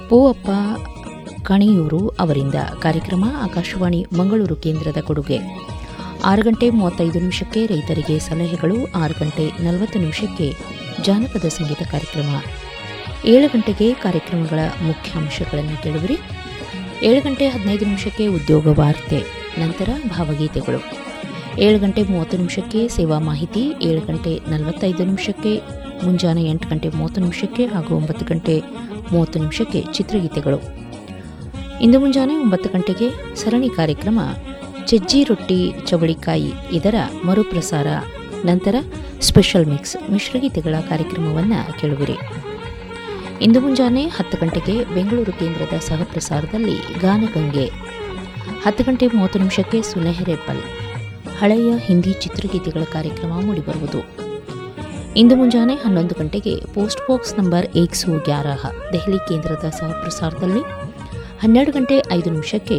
ಪೂವಪ್ಪ ಕಣಿಯೂರು ಅವರಿಂದ ಕಾರ್ಯಕ್ರಮ ಆಕಾಶವಾಣಿ ಮಂಗಳೂರು ಕೇಂದ್ರದ ಕೊಡುಗೆ ಆರು ಗಂಟೆ ಮೂವತ್ತೈದು ನಿಮಿಷಕ್ಕೆ ರೈತರಿಗೆ ಸಲಹೆಗಳು ಆರು ಗಂಟೆ ನಲವತ್ತು ನಿಮಿಷಕ್ಕೆ ಜಾನಪದ ಸಂಗೀತ ಕಾರ್ಯಕ್ರಮ ಏಳು ಗಂಟೆಗೆ ಕಾರ್ಯಕ್ರಮಗಳ ಮುಖ್ಯಾಂಶಗಳನ್ನು ಕೇಳುವಿರಿ ಏಳು ಗಂಟೆ ಹದಿನೈದು ನಿಮಿಷಕ್ಕೆ ಉದ್ಯೋಗ ವಾರ್ತೆ ನಂತರ ಭಾವಗೀತೆಗಳು ಏಳು ಗಂಟೆ ಮೂವತ್ತು ನಿಮಿಷಕ್ಕೆ ಸೇವಾ ಮಾಹಿತಿ ಏಳು ಗಂಟೆ ನಲವತ್ತೈದು ನಿಮಿಷಕ್ಕೆ ಮುಂಜಾನೆ ಎಂಟು ಗಂಟೆ ಮೂವತ್ತು ನಿಮಿಷಕ್ಕೆ ಹಾಗೂ ಒಂಬತ್ತು ಗಂಟೆ ಮೂವತ್ತು ನಿಮಿಷಕ್ಕೆ ಚಿತ್ರಗೀತೆಗಳು ಇಂದು ಮುಂಜಾನೆ ಒಂಬತ್ತು ಗಂಟೆಗೆ ಸರಣಿ ಕಾರ್ಯಕ್ರಮ ಚಜ್ಜಿ ರೊಟ್ಟಿ ಚವಳಿಕಾಯಿ ಇದರ ಮರುಪ್ರಸಾರ ನಂತರ ಸ್ಪೆಷಲ್ ಮಿಕ್ಸ್ ಮಿಶ್ರಗೀತೆಗಳ ಕಾರ್ಯಕ್ರಮವನ್ನು ಕೇಳುವಿರಿ ಇಂದು ಮುಂಜಾನೆ ಹತ್ತು ಗಂಟೆಗೆ ಬೆಂಗಳೂರು ಕೇಂದ್ರದ ಸಹಪ್ರಸಾರದಲ್ಲಿ ಗಾನಗಂಗೆ ಹತ್ತು ಗಂಟೆ ಮೂವತ್ತು ನಿಮಿಷಕ್ಕೆ ಸುನೆಹೆರೆಪಲ್ ಹಳೆಯ ಹಿಂದಿ ಚಿತ್ರಗೀತೆಗಳ ಕಾರ್ಯಕ್ರಮ ಮೂಡಿಬರುವುದು ಇಂದು ಮುಂಜಾನೆ ಹನ್ನೊಂದು ಗಂಟೆಗೆ ಪೋಸ್ಟ್ ಬಾಕ್ಸ್ ನಂಬರ್ ಏಕ್ ಸೋ ಗ್ಯಾರಹ ದೆಹಲಿ ಕೇಂದ್ರದ ಸಹಪ್ರಸಾರದಲ್ಲಿ ಹನ್ನೆರಡು ಗಂಟೆ ಐದು ನಿಮಿಷಕ್ಕೆ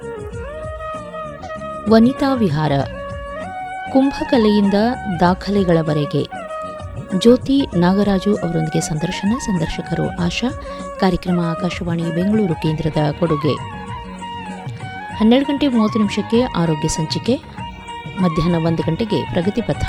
ವನಿತಾ ವಿಹಾರ ಕುಂಭಕಲೆಯಿಂದ ದಾಖಲೆಗಳವರೆಗೆ ಜ್ಯೋತಿ ನಾಗರಾಜು ಅವರೊಂದಿಗೆ ಸಂದರ್ಶನ ಸಂದರ್ಶಕರು ಆಶಾ ಕಾರ್ಯಕ್ರಮ ಆಕಾಶವಾಣಿ ಬೆಂಗಳೂರು ಕೇಂದ್ರದ ಕೊಡುಗೆ ಹನ್ನೆರಡು ಗಂಟೆ ಮೂವತ್ತು ನಿಮಿಷಕ್ಕೆ ಆರೋಗ್ಯ ಸಂಚಿಕೆ ಮಧ್ಯಾಹ್ನ ಒಂದು ಗಂಟೆಗೆ ಪ್ರಗತಿಪಥ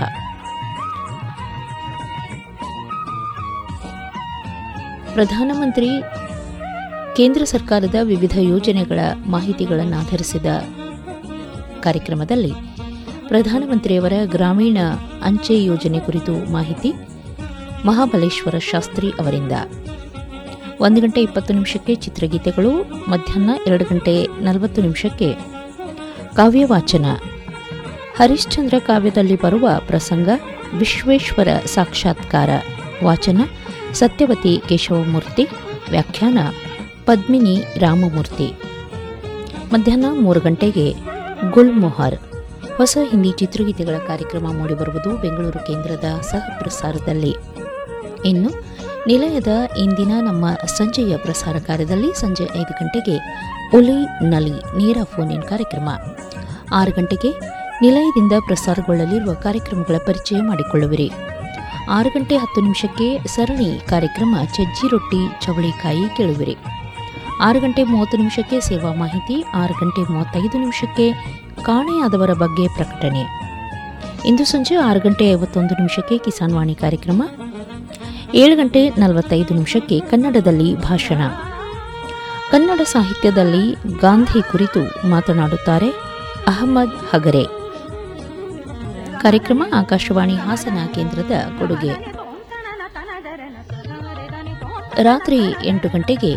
ಪ್ರಧಾನಮಂತ್ರಿ ಕೇಂದ್ರ ಸರ್ಕಾರದ ವಿವಿಧ ಯೋಜನೆಗಳ ಮಾಹಿತಿಗಳನ್ನು ಆಧರಿಸಿದ ಕಾರ್ಯಕ್ರಮದಲ್ಲಿ ಪ್ರಧಾನಮಂತ್ರಿಯವರ ಗ್ರಾಮೀಣ ಅಂಚೆ ಯೋಜನೆ ಕುರಿತು ಮಾಹಿತಿ ಮಹಾಬಲೇಶ್ವರ ಶಾಸ್ತ್ರಿ ಅವರಿಂದ ಒಂದು ಗಂಟೆ ಇಪ್ಪತ್ತು ನಿಮಿಷಕ್ಕೆ ಚಿತ್ರಗೀತೆಗಳು ಮಧ್ಯಾಹ್ನ ಎರಡು ಗಂಟೆ ನಲವತ್ತು ನಿಮಿಷಕ್ಕೆ ಕಾವ್ಯವಾಚನ ಹರಿಶ್ಚಂದ್ರ ಕಾವ್ಯದಲ್ಲಿ ಬರುವ ಪ್ರಸಂಗ ವಿಶ್ವೇಶ್ವರ ಸಾಕ್ಷಾತ್ಕಾರ ವಾಚನ ಸತ್ಯವತಿ ಕೇಶವಮೂರ್ತಿ ವ್ಯಾಖ್ಯಾನ ಪದ್ಮಿನಿ ರಾಮಮೂರ್ತಿ ಮಧ್ಯಾಹ್ನ ಮೂರು ಗಂಟೆಗೆ ಗುಲ್ಮೊಹರ್ ಹೊಸ ಹಿಂದಿ ಚಿತ್ರಗೀತೆಗಳ ಕಾರ್ಯಕ್ರಮ ಮೂಡಿಬರುವುದು ಬೆಂಗಳೂರು ಕೇಂದ್ರದ ಸಹ ಪ್ರಸಾರದಲ್ಲಿ ಇನ್ನು ನಿಲಯದ ಇಂದಿನ ನಮ್ಮ ಸಂಜೆಯ ಪ್ರಸಾರ ಕಾರ್ಯದಲ್ಲಿ ಸಂಜೆ ಐದು ಗಂಟೆಗೆ ಒಲಿ ನಲಿ ನೇರ ಫೋನ್ ಇನ್ ಕಾರ್ಯಕ್ರಮ ಆರು ಗಂಟೆಗೆ ನಿಲಯದಿಂದ ಪ್ರಸಾರಗೊಳ್ಳಲಿರುವ ಕಾರ್ಯಕ್ರಮಗಳ ಪರಿಚಯ ಮಾಡಿಕೊಳ್ಳುವಿರಿ ಆರು ಗಂಟೆ ಹತ್ತು ನಿಮಿಷಕ್ಕೆ ಸರಣಿ ಕಾರ್ಯಕ್ರಮ ಚಜ್ಜಿ ರೊಟ್ಟಿ ಚವಳಿಕಾಯಿ ಕೇಳುವಿರಿ ಆರು ಗಂಟೆ ಮೂವತ್ತು ನಿಮಿಷಕ್ಕೆ ಸೇವಾ ಮಾಹಿತಿ ಆರು ಗಂಟೆ ಮೂವತ್ತೈದು ನಿಮಿಷಕ್ಕೆ ಕಾಣೆಯಾದವರ ಬಗ್ಗೆ ಪ್ರಕಟಣೆ ಇಂದು ಸಂಜೆ ಆರು ಗಂಟೆ ಐವತ್ತೊಂದು ನಿಮಿಷಕ್ಕೆ ಕಿಸಾನ್ ವಾಣಿ ಕಾರ್ಯಕ್ರಮ ಏಳು ಗಂಟೆ ನಲವತ್ತೈದು ನಿಮಿಷಕ್ಕೆ ಕನ್ನಡದಲ್ಲಿ ಭಾಷಣ ಕನ್ನಡ ಸಾಹಿತ್ಯದಲ್ಲಿ ಗಾಂಧಿ ಕುರಿತು ಮಾತನಾಡುತ್ತಾರೆ ಅಹಮದ್ ಹಗರೆ ಕಾರ್ಯಕ್ರಮ ಆಕಾಶವಾಣಿ ಹಾಸನ ಕೇಂದ್ರದ ಕೊಡುಗೆ ರಾತ್ರಿ ಎಂಟು ಗಂಟೆಗೆ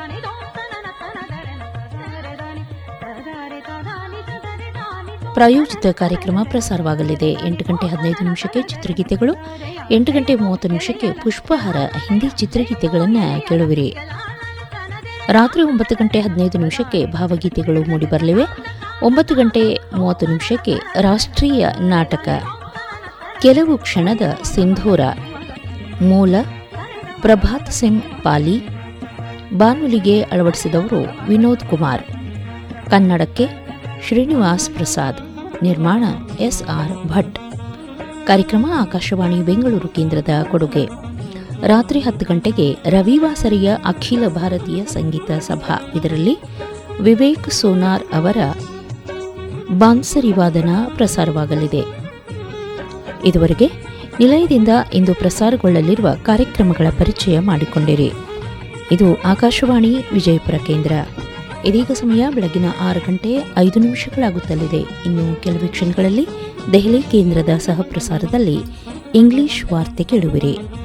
ಪ್ರಾಯೋಜಿತ ಕಾರ್ಯಕ್ರಮ ಪ್ರಸಾರವಾಗಲಿದೆ ಎಂಟು ಗಂಟೆ ಹದಿನೈದು ನಿಮಿಷಕ್ಕೆ ಚಿತ್ರಗೀತೆಗಳು ಎಂಟು ಗಂಟೆ ಮೂವತ್ತು ನಿಮಿಷಕ್ಕೆ ಪುಷ್ಪಹಾರ ಹಿಂದಿ ಚಿತ್ರಗೀತೆಗಳನ್ನು ಕೇಳುವಿರಿ ರಾತ್ರಿ ಒಂಬತ್ತು ಗಂಟೆ ಹದಿನೈದು ನಿಮಿಷಕ್ಕೆ ಭಾವಗೀತೆಗಳು ಮೂಡಿಬರಲಿವೆ ಒಂಬತ್ತು ಗಂಟೆ ಮೂವತ್ತು ನಿಮಿಷಕ್ಕೆ ರಾಷ್ಟ್ರೀಯ ನಾಟಕ ಕೆಲವು ಕ್ಷಣದ ಸಿಂಧೂರ ಮೂಲ ಪ್ರಭಾತ್ ಸಿಂಗ್ ಪಾಲಿ ಬಾನುಲಿಗೆ ಅಳವಡಿಸಿದವರು ವಿನೋದ್ ಕುಮಾರ್ ಕನ್ನಡಕ್ಕೆ ಶ್ರೀನಿವಾಸ್ ಪ್ರಸಾದ್ ನಿರ್ಮಾಣ ಎಸ್ ಆರ್ ಭಟ್ ಕಾರ್ಯಕ್ರಮ ಆಕಾಶವಾಣಿ ಬೆಂಗಳೂರು ಕೇಂದ್ರದ ಕೊಡುಗೆ ರಾತ್ರಿ ಹತ್ತು ಗಂಟೆಗೆ ರವಿವಾಸರಿಯ ಅಖಿಲ ಭಾರತೀಯ ಸಂಗೀತ ಸಭಾ ಇದರಲ್ಲಿ ವಿವೇಕ್ ಸೋನಾರ್ ಅವರ ಬಾನ್ಸರಿ ವಾದನ ಪ್ರಸಾರವಾಗಲಿದೆ ಇದುವರೆಗೆ ನಿಲಯದಿಂದ ಇಂದು ಪ್ರಸಾರಗೊಳ್ಳಲಿರುವ ಕಾರ್ಯಕ್ರಮಗಳ ಪರಿಚಯ ಮಾಡಿಕೊಂಡಿರಿ ಇದು ಆಕಾಶವಾಣಿ ವಿಜಯಪುರ ಕೇಂದ್ರ ಇದೀಗ ಸಮಯ ಬೆಳಗಿನ ಆರು ಗಂಟೆ ಐದು ನಿಮಿಷಗಳಾಗುತ್ತಲಿದೆ ಇನ್ನು ಕೆಲವೇ ಕ್ಷಣಗಳಲ್ಲಿ ದೆಹಲಿ ಕೇಂದ್ರದ ಸಹ ಪ್ರಸಾರದಲ್ಲಿ ಇಂಗ್ಲಿಷ್ ವಾರ್ತೆ ಕೇಳುವಿರಿ